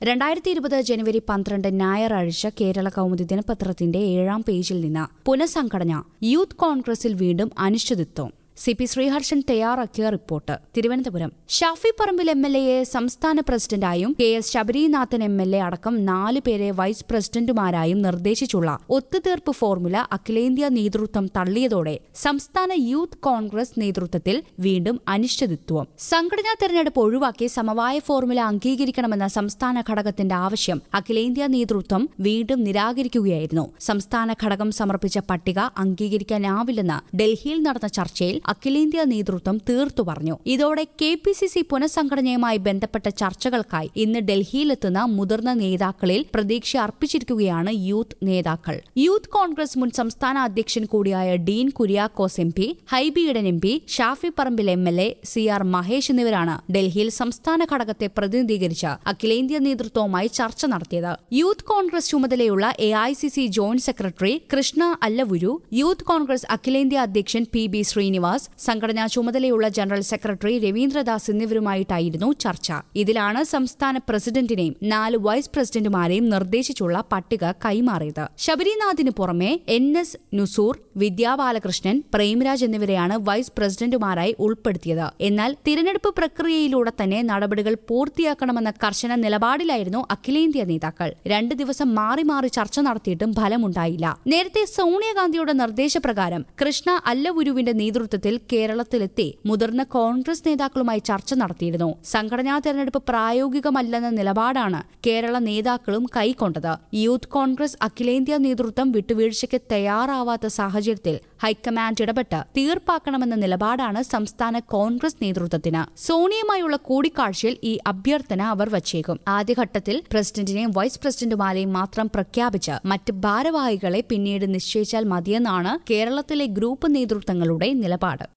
രണ്ടായിരത്തി ഇരുപത് ജനുവരി പന്ത്രണ്ട് ഞായറാഴ്ച കേരള കൗമുദി ദിനപത്രത്തിന്റെ ഏഴാം പേജിൽ നിന്ന് പുനഃസംഘടന യൂത്ത് കോൺഗ്രസിൽ വീണ്ടും അനിശ്ചിതത്വം സി പി ശ്രീഹർഷൻ തയ്യാറാക്കിയ report Thiruvananthapuram Shafi Parambil M L എയെ സംസ്ഥാന പ്രസിഡന്റായും K S Sabarinathan M L A അടക്കം നാല് പേരെ വൈസ് പ്രസിഡന്റുമാരായും നിർദ്ദേശിച്ചുള്ള ഒത്തുതീർപ്പ് ഫോർമുല അഖിലേന്ത്യാ നേതൃത്വം തള്ളിയതോടെ സംസ്ഥാന യൂത്ത് കോൺഗ്രസ് നേതൃത്വത്തിൽ വീണ്ടും അനിശ്ചിതത്വം സംഘടനാ തെരഞ്ഞെടുപ്പ് ഒഴിവാക്കി സമവായ ഫോർമുല അംഗീകരിക്കണമെന്ന സംസ്ഥാന ഘടകത്തിന്റെ ആവശ്യം അഖിലേന്ത്യാ നേതൃത്വം വീണ്ടും നിരാകരിക്കുകയായിരുന്നു സംസ്ഥാന ഘടകം സമർപ്പിച്ച പട്ടിക അംഗീകരിക്കാനാവില്ലെന്ന് ഡൽഹിയിൽ നടന്ന ചർച്ചയിൽ അഖിലേന്ത്യാ നേതൃത്വം തീർത്തു പറഞ്ഞു ഇതോടെ കെ പി സി സി പുനഃസംഘടനയുമായി ബന്ധപ്പെട്ട ചർച്ചകൾക്കായി ഇന്ന് ഡൽഹിയിലെത്തുന്ന മുതിർന്ന നേതാക്കളിൽ പ്രതീക്ഷ അർപ്പിച്ചിരിക്കുകയാണ് യൂത്ത് നേതാക്കൾ യൂത്ത് കോൺഗ്രസ് മുൻ സംസ്ഥാന അധ്യക്ഷൻ കൂടിയായ Dean Kuriakose M P Hibi Eden M P Shafi Parambil M L A C R Mahesh എന്നിവരാണ് ഡൽഹിയിൽ സംസ്ഥാന ഘടകത്തെ പ്രതിനിധീകരിച്ച് അഖിലേന്ത്യാ നേതൃത്വവുമായി ചർച്ച നടത്തിയത് യൂത്ത് കോൺഗ്രസ് ചുമതലയുള്ള A I C C joint secretary Krishna Allavaru youth Congress അഖിലേന്ത്യാ അധ്യക്ഷൻ പി ബി ശ്രീനിവാസ് സംഘടനാ ചുമതലയുള്ള ജനറൽ സെക്രട്ടറി രവീന്ദ്രദാസ് എന്നിവരുമായിട്ടായിരുന്നു ചർച്ച ഇതിലാണ് സംസ്ഥാന പ്രസിഡന്റിനെയും നാല് വൈസ് പ്രസിഡന്റുമാരെയും നിർദ്ദേശിച്ചുള്ള പട്ടിക കൈമാറിയത് ശബരിനാഥിന് പുറമെ എൻ എസ് നുസൂർ വിദ്യാബാലകൃഷ്ണൻ പ്രേംരാജ് എന്നിവരെയാണ് വൈസ് പ്രസിഡന്റുമാരായി ഉൾപ്പെടുത്തിയത് എന്നാൽ തിരഞ്ഞെടുപ്പ് പ്രക്രിയയിലൂടെ തന്നെ നടപടികൾ പൂർത്തിയാക്കണമെന്ന കർശന നിലപാടിലായിരുന്നു അഖിലേന്ത്യാ നേതാക്കൾ രണ്ട് ദിവസം മാറി മാറി ചർച്ച നടത്തിയിട്ടും ഫലമുണ്ടായില്ല നേരത്തെ സോണിയാഗാന്ധിയുടെ നിർദ്ദേശപ്രകാരം കൃഷ്ണ അല്ലവുരുവിന്റെ നേതൃത്വത്തിൽ കേരളത്തിലെത്തി മുതിർന്ന കോൺഗ്രസ് നേതാക്കളുമായി ചർച്ച നടത്തിയിരുന്നു സംഘടനാ തെരഞ്ഞെടുപ്പ് പ്രായോഗികമല്ലെന്ന നിലപാടാണ് കേരള നേതാക്കളും കൈക്കൊണ്ടത് യൂത്ത് കോൺഗ്രസ് അഖിലേന്ത്യാ നേതൃത്വം വിട്ടുവീഴ്ചയ്ക്ക് തയ്യാറാവാത്ത സാഹചര്യത്തിൽ ഹൈക്കമാൻഡ് ഇടപെട്ട് തീർപ്പാക്കണമെന്ന നിലപാടാണ് സംസ്ഥാന കോൺഗ്രസ് നേതൃത്വത്തിന് സോണിയുമായുള്ള കൂടിക്കാഴ്ചയിൽ ഈ അഭ്യർത്ഥന അവർ വച്ചേക്കും ആദ്യഘട്ടത്തിൽ പ്രസിഡന്റിനെയും വൈസ് പ്രസിഡന്റുമാരെയും മാത്രം പ്രഖ്യാപിച്ച് മറ്റ് ഭാരവാഹികളെ പിന്നീട് നിശ്ചയിച്ചാൽ മതിയെന്നാണ് കേരളത്തിലെ ഗ്രൂപ്പ് നേതൃത്വങ്ങളുടെ നിലപാട്